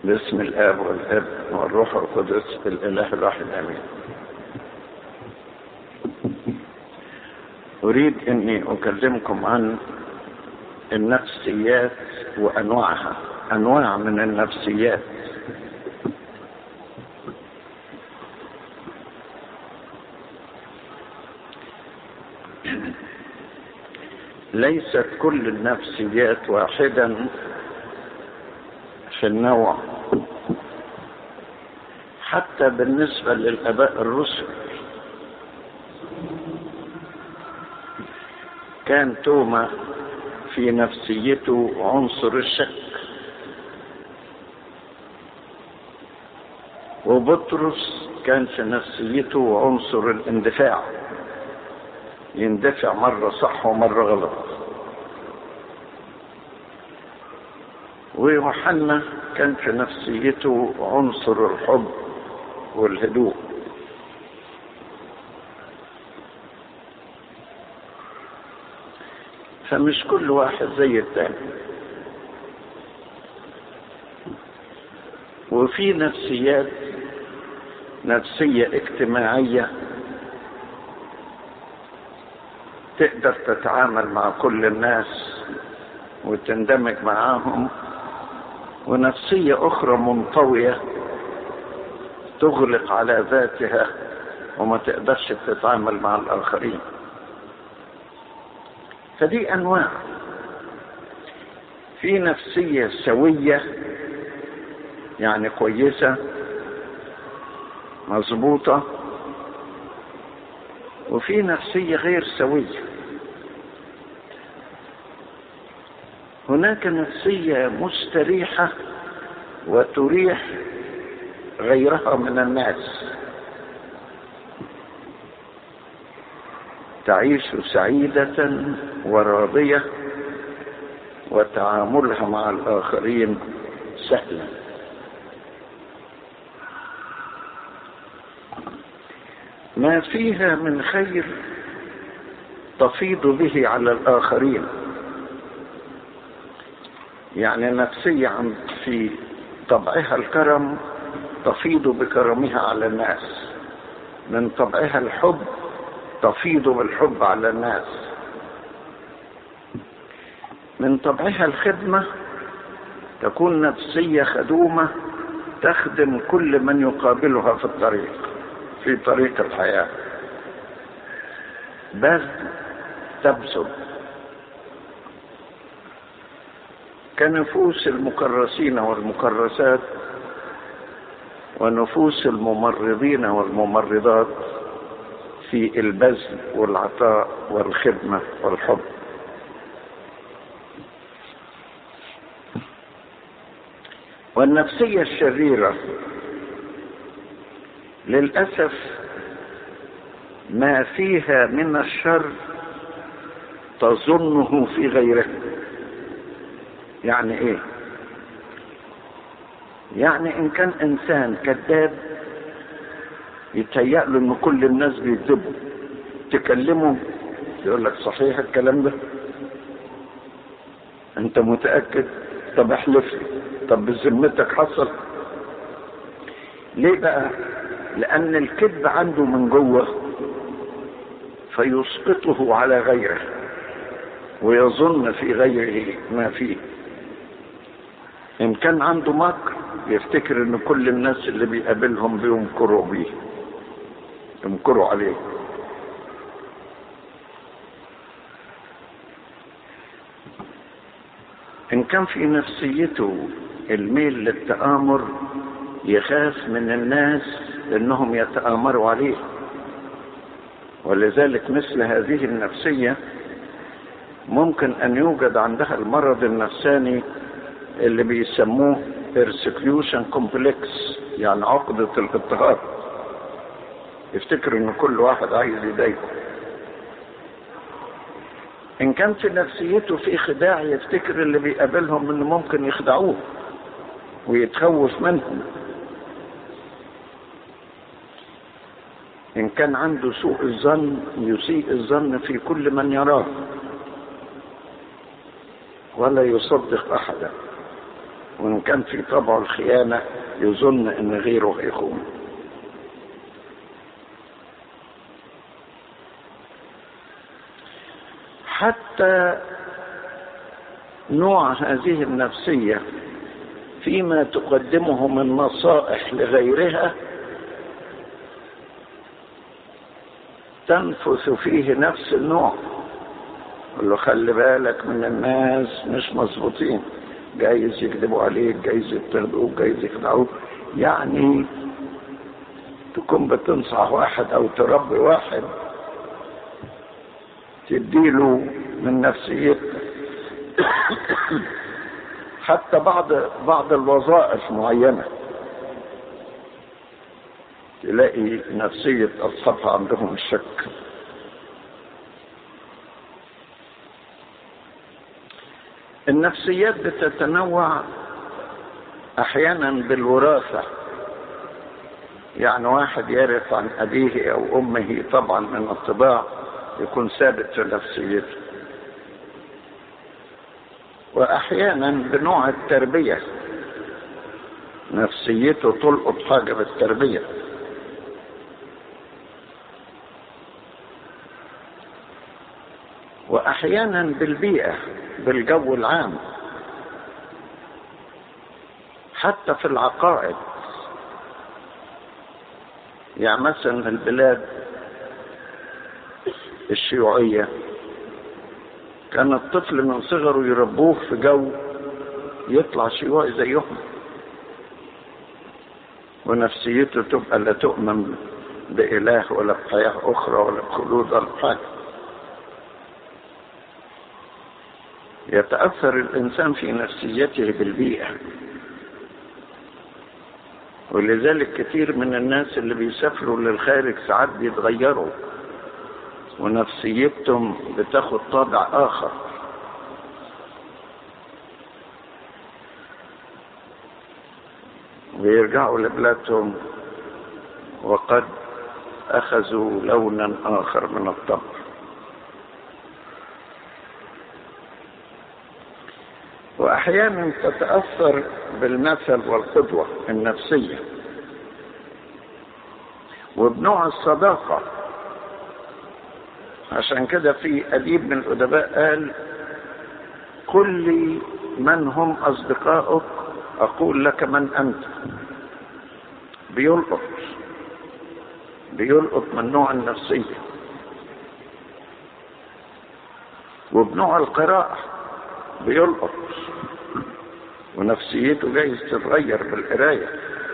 باسم الاب والابن والروح القدس الاله الواحد امين اريد اني اكلمكم عن النفسيات وانواعها انواع من النفسيات ليست كل النفسيات واحدا في النوع حتى بالنسبة للآباء الرسل كان توما في نفسيته عنصر الشك وبطرس كان في نفسيته عنصر الاندفاع يندفع مرة صح ومرة غلط ويوحنا كان في نفسيته عنصر الحب والهدوء فمش كل واحد زي التاني وفي نفسيات نفسية اجتماعية تقدر تتعامل مع كل الناس وتندمج معاهم ونفسية أخرى منطوية تغلق على ذاتها وما تقدرش تتعامل مع الآخرين فدي أنواع في نفسية سوية يعني كويسة مظبوطة وفي نفسية غير سوية هناك نفسية مستريحة وتريح غيرها من الناس تعيش سعيدة وراضية وتعاملها مع الآخرين سهلا ما فيها من خير تفيض به على الآخرين يعني نفسية عن في طبعها الكرم تفيض بكرمها على الناس من طبعها الحب تفيض بالحب على الناس من طبعها الخدمة تكون نفسية خدومة تخدم كل من يقابلها في الطريق في طريق الحياة بل تبذل كنفوس المكرسين والمكرسات ونفوس الممرضين والممرضات في البذل والعطاء والخدمة والحب والنفسية الشريرة للأسف ما فيها من الشر تظنه في غيره يعني ايه يعني ان كان انسان كذاب يتهيأ له ان كل الناس بيكذبوا تكلمه يقول لك صحيح الكلام ده انت متأكد طب احلف لي طب بذمتك حصل ليه بقى لان الكذب عنده من جوه فيسقطه على غيره ويظن في غيره ما فيه ان كان عنده مكر يفتكر ان كل الناس اللي بيقابلهم بيمكروا بيه يمكروا عليه ان كان في نفسيته الميل للتآمر يخاف من الناس انهم يتآمروا عليه ولذلك مثل هذه النفسية ممكن ان يوجد عندها المرض النفساني اللي بيسموه persecution complex يعني عقدة الاضطهاد يفتكر ان كل واحد عايز يضايقه ان كان في نفسيته في خداع يفتكر اللي بيقابلهم انه ممكن يخدعوه ويتخوف منهم ان كان عنده سوء الظن يسيء الظن في كل من يراه ولا يصدق احدا وإن كان في طبعه الخيانة يظن إن غيره هيخون حتى نوع هذه النفسية فيما تقدمه من نصائح لغيرها تنفث فيه نفس النوع قال له خلي بالك من الناس مش مظبوطين جايز يكذبوا عليك جايز يضطهدوك جايز يخدعوك يعني تكون بتنصح واحد او تربي واحد تديله من نفسيتك حتى بعض بعض الوظائف معينة تلاقي نفسية أصحابها عندهم الشك النفسيات بتتنوع أحيانا بالوراثة يعني واحد يرث عن أبيه أو أمه طبعا من الطباع يكون ثابت في نفسيته واحيانا بنوع التربيه نفسيته تلقط حاجه بالتربيه واحيانا بالبيئه بالجو العام حتى في العقائد يعني مثلا البلاد الشيوعيه كان الطفل من صغره يربوه في جو يطلع شيوعي زيهم ونفسيته تبقى لا تؤمن بإله ولا بحياة أخرى ولا بخلود ولا بحاجة يتأثر الإنسان في نفسيته بالبيئة ولذلك كثير من الناس اللي بيسافروا للخارج ساعات بيتغيروا ونفسيتهم بتاخد طابع آخر ويرجعوا لبلادهم وقد أخذوا لونا آخر من الطبع وأحيانا تتأثر بالمثل والقدوة النفسية وبنوع الصداقة عشان كده في أديب من الأدباء قال كل من هم أصدقائك أقول لك من أنت بيلقط بيلقط من نوع النفسية وبنوع القراءة بيلقط ونفسيته جايز تتغير بالقراية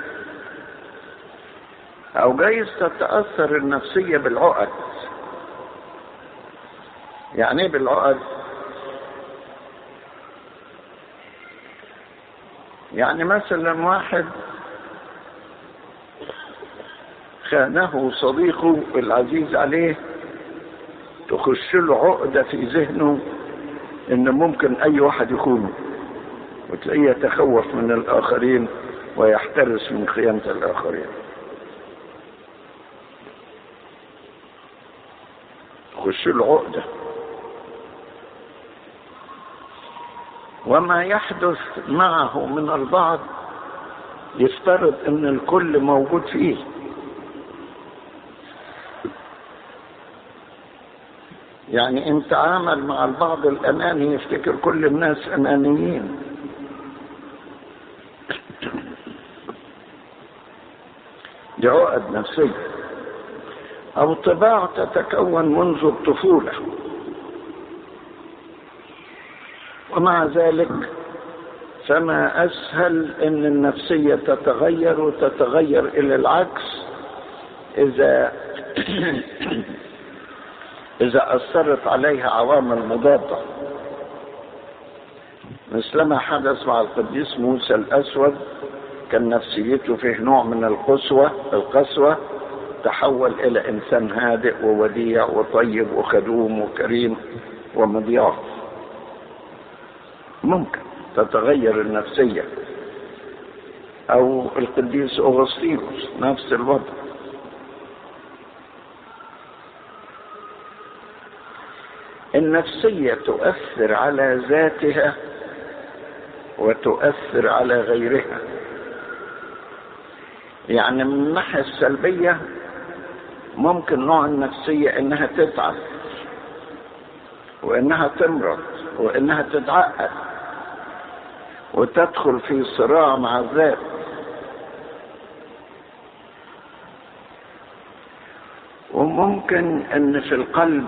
أو جايز تتأثر النفسية بالعقد يعني ايه بالعقد يعني مثلا واحد خانه صديقه العزيز عليه تخش له عقدة في ذهنه ان ممكن اي واحد يخونه وتلاقيه يتخوف من الاخرين ويحترس من خيانة الاخرين تخش له عقده وما يحدث معه من البعض يفترض ان الكل موجود فيه يعني ان تعامل مع البعض الاناني يفتكر كل الناس انانيين دي عقد نفسيه او طباع تتكون منذ الطفوله ومع ذلك فما اسهل ان النفسيه تتغير وتتغير الى العكس اذا اذا اثرت عليها عوامل مضاده مثلما حدث مع القديس موسى الاسود كان نفسيته فيه نوع من القسوه القسوه تحول الى انسان هادئ ووديع وطيب وخدوم وكريم ومضياف ممكن تتغير النفسية أو القديس أغسطينوس نفس الوضع النفسية تؤثر على ذاتها وتؤثر على غيرها يعني من الناحية السلبية ممكن نوع النفسية انها تتعب وانها تمرض وانها تتعقد وتدخل في صراع مع الذات وممكن ان في القلب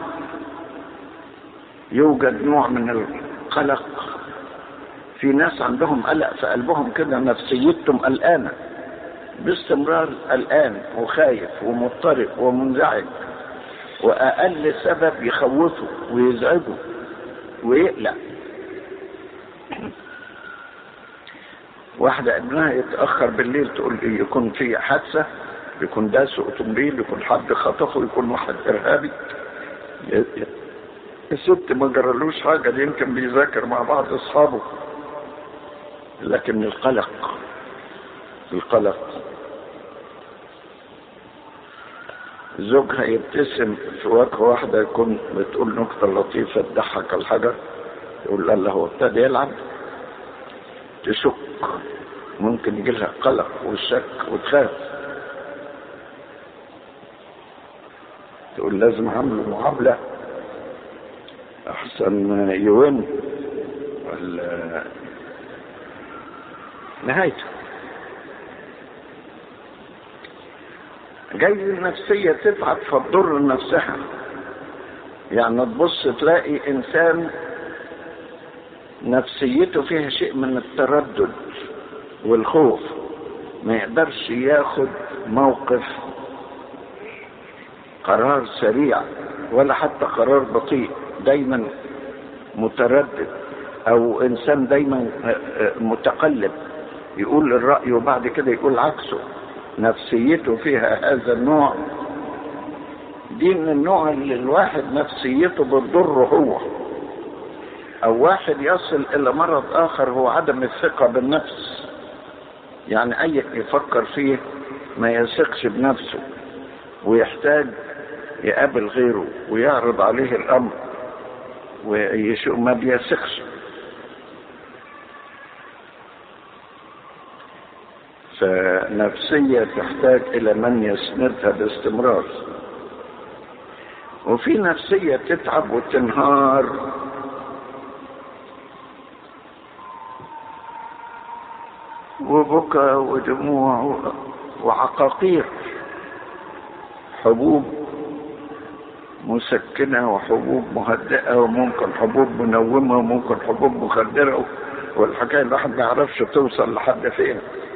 يوجد نوع من القلق في ناس عندهم قلق في قلبهم كده نفسيتهم قلقانه باستمرار قلقان وخايف ومضطرب ومنزعج واقل سبب يخوفه ويزعجه ويقلق واحدة ابنها يتأخر بالليل تقول إيه يكون في حادثة يكون داس أوتومبيل يكون حد خطفه يكون واحد إرهابي الست ما جرالوش حاجة دي يمكن بيذاكر مع بعض أصحابه لكن القلق القلق زوجها يبتسم في وجه واحدة يكون بتقول نكتة لطيفة تضحك الحجر يقول لها هو ابتدى يلعب تشك ممكن يجي لها قلق وشك وتخاف تقول لازم اعمل معاملة احسن يوين ولا نهايته جايز النفسية تتعب فتضر نفسها يعني تبص تلاقي انسان نفسيته فيها شيء من التردد والخوف ما يقدرش ياخد موقف قرار سريع ولا حتى قرار بطيء دايما متردد او انسان دايما متقلب يقول الرأي وبعد كده يقول عكسه نفسيته فيها هذا النوع دي من النوع اللي الواحد نفسيته بتضره هو او واحد يصل الى مرض اخر هو عدم الثقة بالنفس يعني اي يفكر فيه ما يثقش بنفسه ويحتاج يقابل غيره ويعرض عليه الامر ويشوف ما بيثقش فنفسية تحتاج إلى من يسندها باستمرار وفي نفسية تتعب وتنهار وبكى ودموع وعقاقير حبوب مسكنة وحبوب مهدئة وممكن حبوب منومة وممكن حبوب مخدرة والحكاية الواحد ما يعرفش توصل لحد فين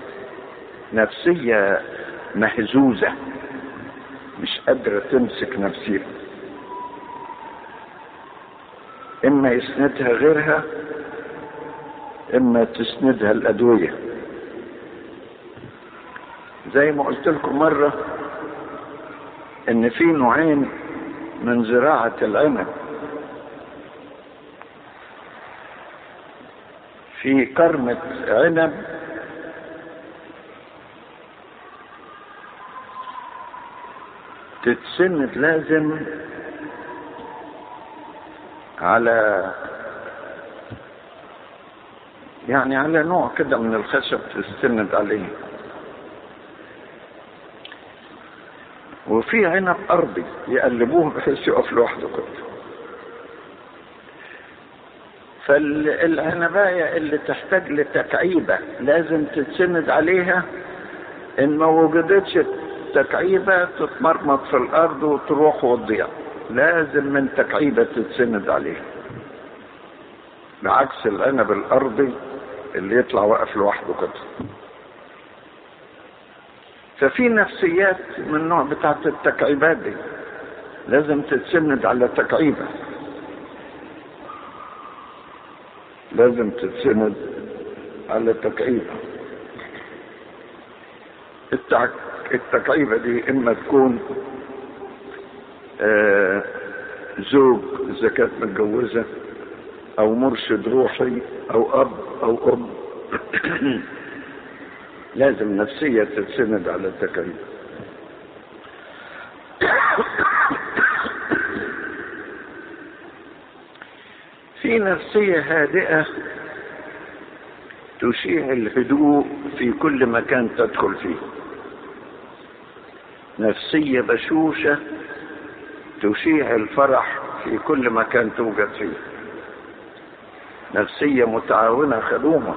نفسية مهزوزة مش قادرة تمسك نفسها إما يسندها غيرها إما تسندها الأدوية زي ما قلت لكم مرة إن في نوعين من زراعة العنب في كرمة عنب تتسند لازم على يعني على نوع كده من الخشب تستند عليه وفي عنب ارضي يقلبوه بحيث يقف لوحده كده فالعنباية اللي تحتاج لتكعيبة لازم تتسند عليها ان ما وجدتش تكعيبة تتمرمط في الارض وتروح وتضيع لازم من تكعيبة تتسند عليها بعكس العنب الارضي اللي يطلع واقف لوحده كده ففي نفسيات من النوع بتاعت التكعيبات دي لازم تتسند على تكعيبة لازم تتسند على تكعيبة التع... التكعيبة دي اما تكون آه زوج اذا كانت متجوزة او مرشد روحي او اب او ام لازم نفسية تتسند على التكاليف في نفسية هادئة تشيع الهدوء في كل مكان تدخل فيه نفسية بشوشة تشيع الفرح في كل مكان توجد فيه نفسية متعاونة خدومة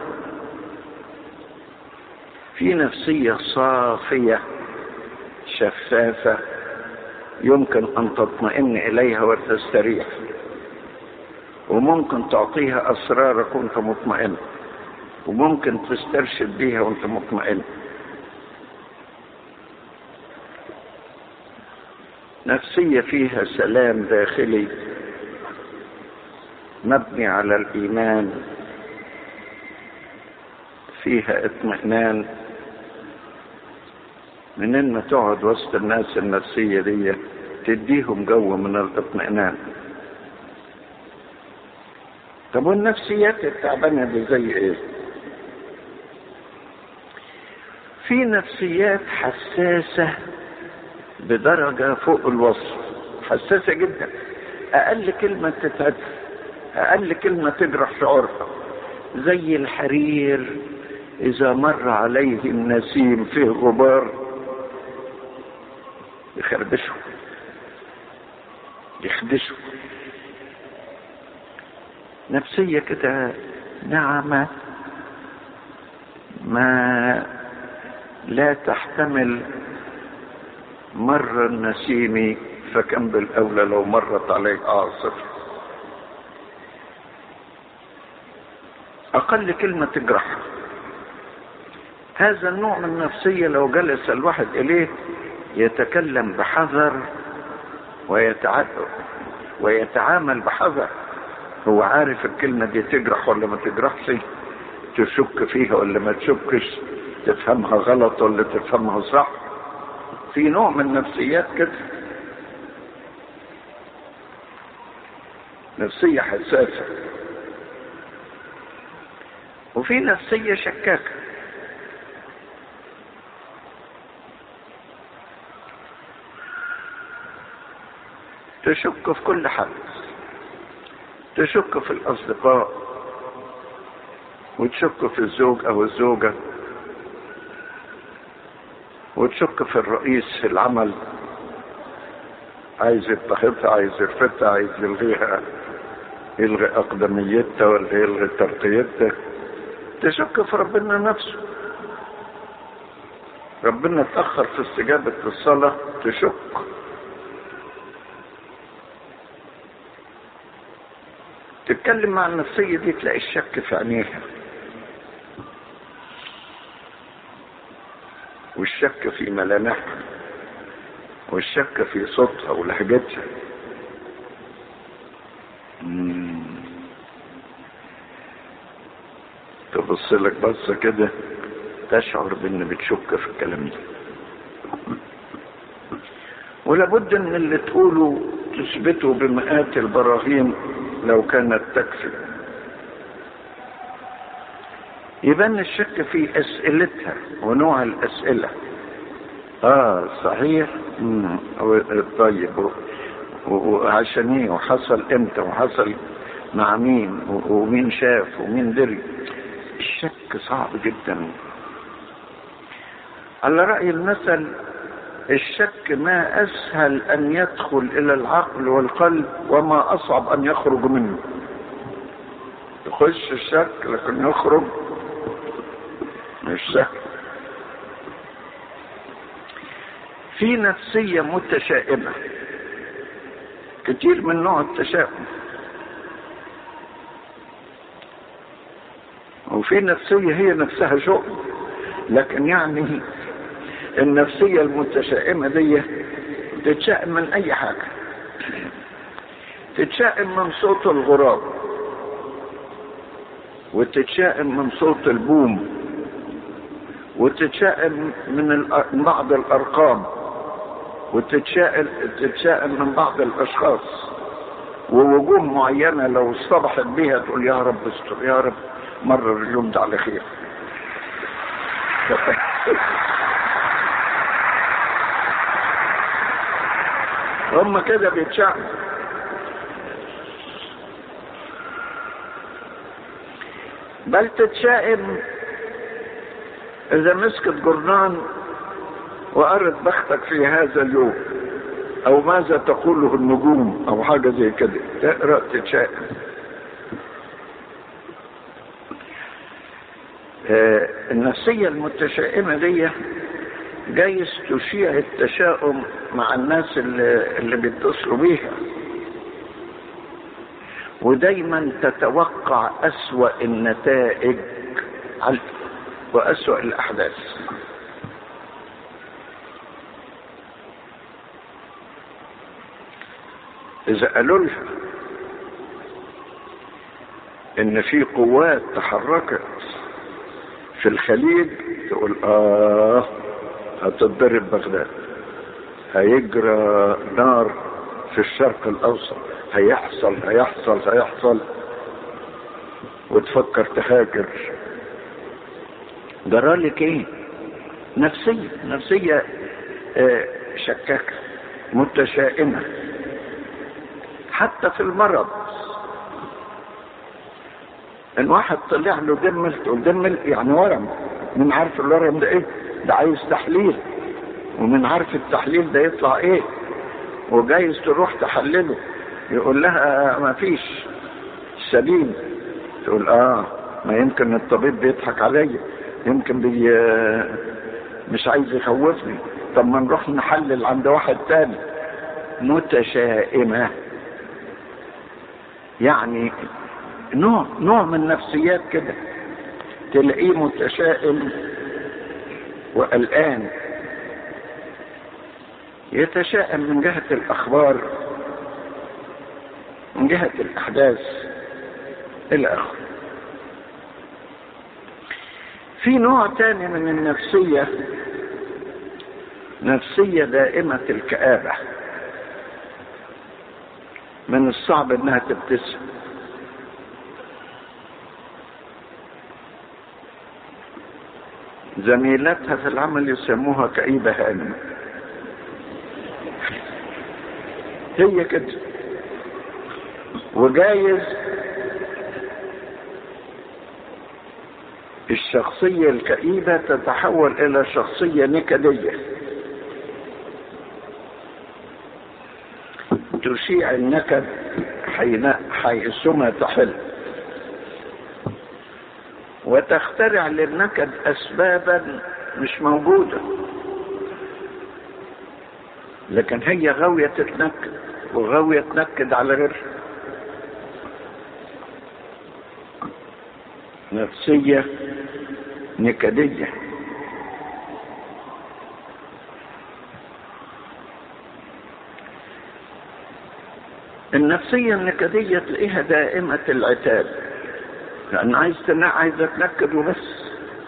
في نفسية صافية شفافة يمكن أن تطمئن إليها وتستريح وممكن تعطيها أسرارك وأنت مطمئن وممكن تسترشد بيها وأنت مطمئن نفسية فيها سلام داخلي مبني على الإيمان فيها اطمئنان منين ما تقعد وسط الناس النفسية دي تديهم جو من الاطمئنان طب والنفسيات التعبانة دي زي ايه في نفسيات حساسة بدرجة فوق الوصف حساسة جدا أقل كلمة تتهد أقل كلمة تجرح شعورها زي الحرير إذا مر عليه النسيم فيه غبار يخربشه يخدشه نفسية كده نعمة ما لا تحتمل مر النسيم فكم بالأولى لو مرت عليه عاصف أقل كلمة تجرح هذا النوع من النفسية لو جلس الواحد إليه يتكلم بحذر ويتع... ويتعامل بحذر هو عارف الكلمة دي تجرح ولا ما تجرحش تشك فيها ولا ما تشكش تفهمها غلط ولا تفهمها صح في نوع من النفسيات كده نفسية حساسة وفي نفسية شكاكة تشك في كل حد تشك في الأصدقاء وتشك في الزوج أو الزوجة وتشك في الرئيس في العمل عايز يضطهدها عايز يرفدها عايز يلغيها يلغي أقدميتها ولا يلغي ترقيتها تشك في ربنا نفسه ربنا اتأخر في استجابة الصلاة تشك تتكلم مع النفسية دي تلاقي الشك في عينيها والشك في ملامحها والشك في صوتها ولهجتها تبص لك بصة كده تشعر بان بتشك في الكلام ده ولابد ان اللي تقوله تثبته بمئات البراهين لو كانت تكفي يبان الشك في اسئلتها ونوع الاسئله اه صحيح مم. طيب وعشان ايه وحصل امتى وحصل مع مين ومين شاف ومين دري الشك صعب جدا على رأي المثل الشك ما أسهل أن يدخل إلى العقل والقلب وما أصعب أن يخرج منه يخش الشك لكن يخرج مش سهل في نفسية متشائمة كتير من نوع التشاؤم وفي نفسية هي نفسها شؤم لكن يعني النفسية المتشائمة دي تتشائم من أي حاجة تتشائم من صوت الغراب وتتشائم من صوت البوم وتتشائم من بعض الأرقام وتتشائم تتشائم من بعض الأشخاص ووجوه معينة لو اصطبحت بها تقول يا رب استر يا رب مرر اليوم ده على خير هم كده بيتشائموا بل تتشائم إذا مسكت جرنان وقرت بختك في هذا اليوم أو ماذا تقوله النجوم أو حاجة زي كده تقرأ تتشائم آه النفسية المتشائمة دي جايز تشيع التشاؤم مع الناس اللي, اللي بيتصلوا بيها ودايما تتوقع أسوأ النتائج وأسوأ الأحداث إذا قالوا لها إن في قوات تحركت في الخليج تقول آه هتضرب بغداد هيجرى نار في الشرق الأوسط هيحصل هيحصل هيحصل وتفكر تهاجر جرالك ايه نفسية نفسية آه شكاكة متشائمة حتى في المرض ان واحد طلع له دمل تقول دمل يعني ورم من عارف الورم ده ايه ده عايز تحليل ومن عارف التحليل ده يطلع ايه وجايز تروح تحلله يقول لها ما فيش سليم تقول اه ما يمكن الطبيب بيضحك عليا يمكن بي مش عايز يخوفني طب ما نروح نحلل عند واحد تاني متشائمة يعني نوع نوع من نفسيات كده تلاقيه متشائم وقلقان يتشائم من جهة الأخبار من جهة الأحداث إلى آخره في نوع تاني من النفسية نفسية دائمة الكآبة من الصعب انها تبتسم زميلتها في العمل يسموها كئيبة هانم هي كده وجايز الشخصية الكئيبة تتحول إلى شخصية نكدية تشيع النكد حين حيثما تحل وتخترع للنكد أسبابا مش موجودة لكن هي غاوية تتنكد وغاوية تنكد على غيرها نفسية نكدية النفسية النكدية تلاقيها دائمة العتاب لأن عايز تنا عايزة تنكد وبس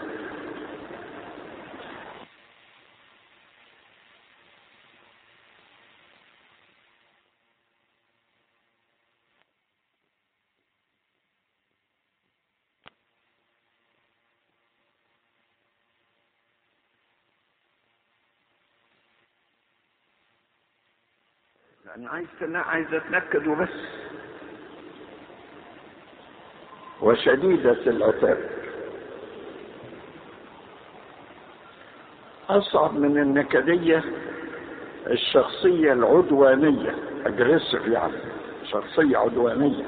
لأن عايز تنا عايزة تنكد وبس وشديدة العتاب أصعب من النكدية الشخصية العدوانية أجريسيف يعني شخصية عدوانية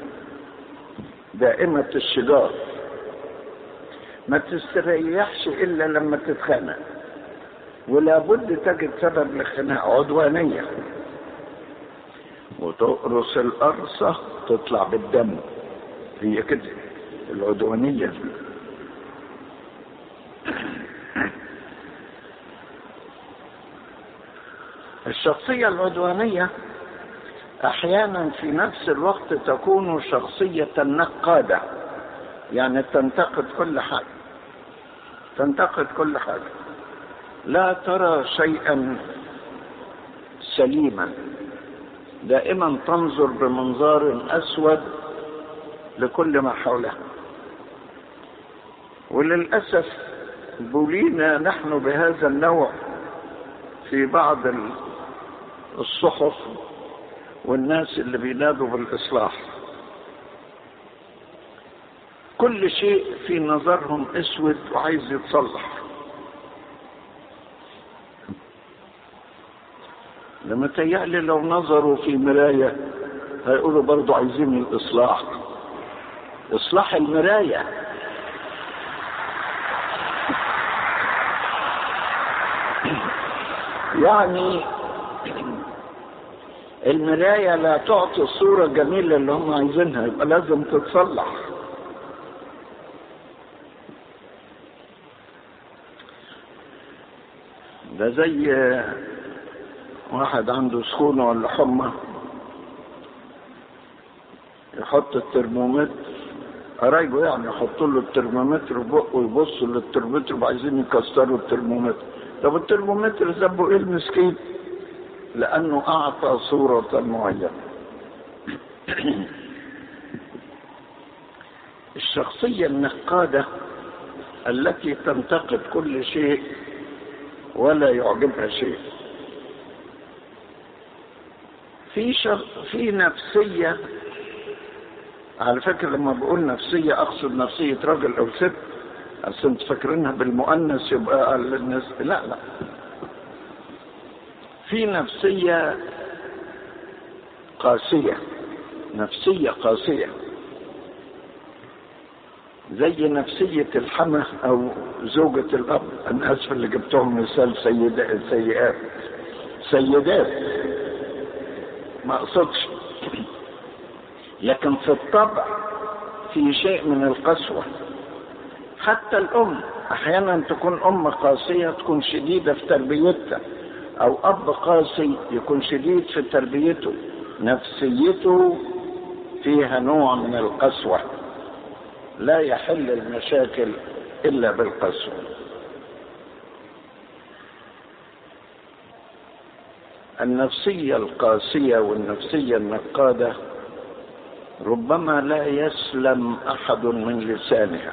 دائمة الشجار ما تستريحش إلا لما تتخانق ولا بد تجد سبب للخناق عدوانية وتقرص القرصة تطلع بالدم هي كده العدوانية الشخصية العدوانية أحيانا في نفس الوقت تكون شخصية نقادة يعني تنتقد كل حاجة تنتقد كل حاجة لا ترى شيئا سليما دائما تنظر بمنظار أسود لكل ما حولها وللأسف بولينا نحن بهذا النوع في بعض الصحف والناس اللي بينادوا بالإصلاح كل شيء في نظرهم اسود وعايز يتصلح لما تيألي لو نظروا في مراية هيقولوا برضو عايزين الإصلاح إصلاح المراية يعني المراية لا تعطي الصورة الجميلة اللي هم عايزينها يبقى لازم تتصلح ده زي واحد عنده سخونة ولا حمى يحط الترمومتر قرايبه يعني يحطوا له الترمومتر في بقه ويبصوا للترمومتر وعايزين يكسروا الترمومتر طب الترمومتر ذنبه ايه المسكين؟ لأنه أعطى صورة معينة الشخصية النقادة التي تنتقد كل شيء ولا يعجبها شيء في شر... في نفسية على فكرة لما بقول نفسية أقصد نفسية راجل أو ست أصل أنت فاكرينها بالمؤنث يبقى الناس لا لا في نفسية قاسية نفسية قاسية زي نفسية الحمى أو زوجة الأب أنا آسف اللي جبتهم مثال سيدات سيئات سيدات ما أقصدش لكن في الطبع في شيء من القسوة حتى الأم أحيانا تكون أم قاسية تكون شديدة في تربيتها أو أب قاسي يكون شديد في تربيته نفسيته فيها نوع من القسوة لا يحل المشاكل إلا بالقسوة النفسية القاسية والنفسية النقادة ربما لا يسلم أحد من لسانها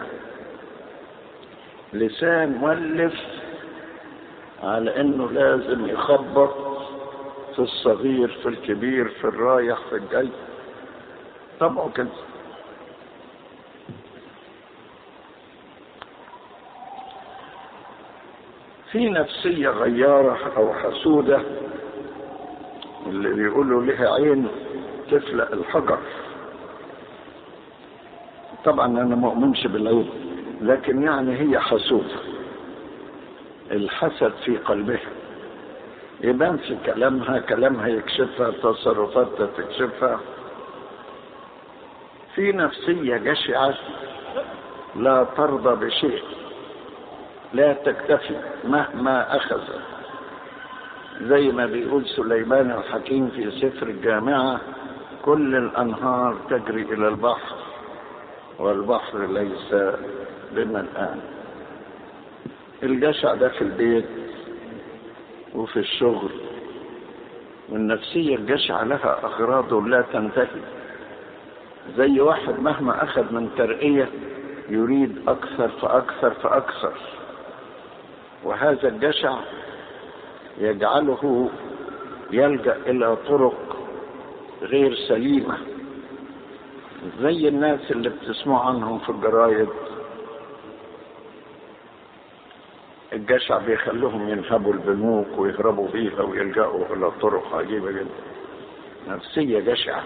لسان مولف على انه لازم يخبط في الصغير في الكبير في الرايح في الجاي طبعه كده في نفسية غيارة أو حسودة اللي بيقولوا لها عين تفلق الحجر طبعا أنا مؤمنش بالعين لكن يعني هي حسودة الحسد في قلبها يبان في كلامها كلامها يكشفها تصرفاتها تكشفها في نفسية جشعة لا ترضى بشيء لا تكتفي مهما أخذت زي ما بيقول سليمان الحكيم في سفر الجامعة كل الأنهار تجري إلى البحر والبحر ليس بنا الآن الجشع ده في البيت وفي الشغل والنفسية الجشعة لها أغراض لا تنتهي زي واحد مهما أخذ من ترقية يريد أكثر فأكثر فأكثر وهذا الجشع يجعله يلجأ إلى طرق غير سليمة زي الناس اللي بتسمع عنهم في الجرايد الجشع بيخلوهم ينهبوا البنوك ويهربوا بيها ويلجأوا إلى طرق عجيبة جدا نفسية جشعة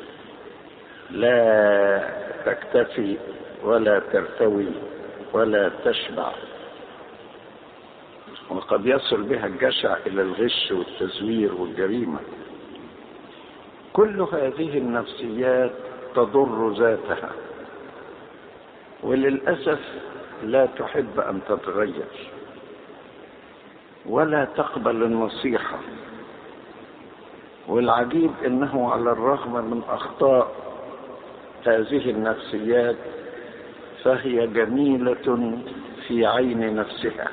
لا تكتفي ولا ترتوي ولا تشبع وقد يصل بها الجشع إلى الغش والتزوير والجريمة كل هذه النفسيات تضر ذاتها وللأسف لا تحب أن تتغير ولا تقبل النصيحة والعجيب انه على الرغم من اخطاء هذه النفسيات فهي جميلة في عين نفسها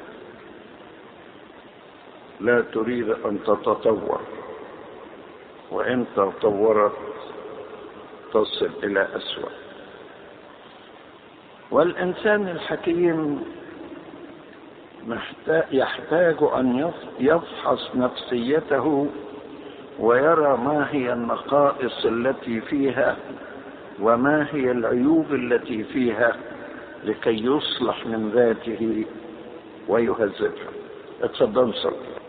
لا تريد ان تتطور وان تطورت تصل الى اسوأ والانسان الحكيم يحتاج أن يفحص نفسيته ويرى ما هي النقائص التي فيها وما هي العيوب التي فيها لكي يصلح من ذاته ويهذبها اتفضل صلي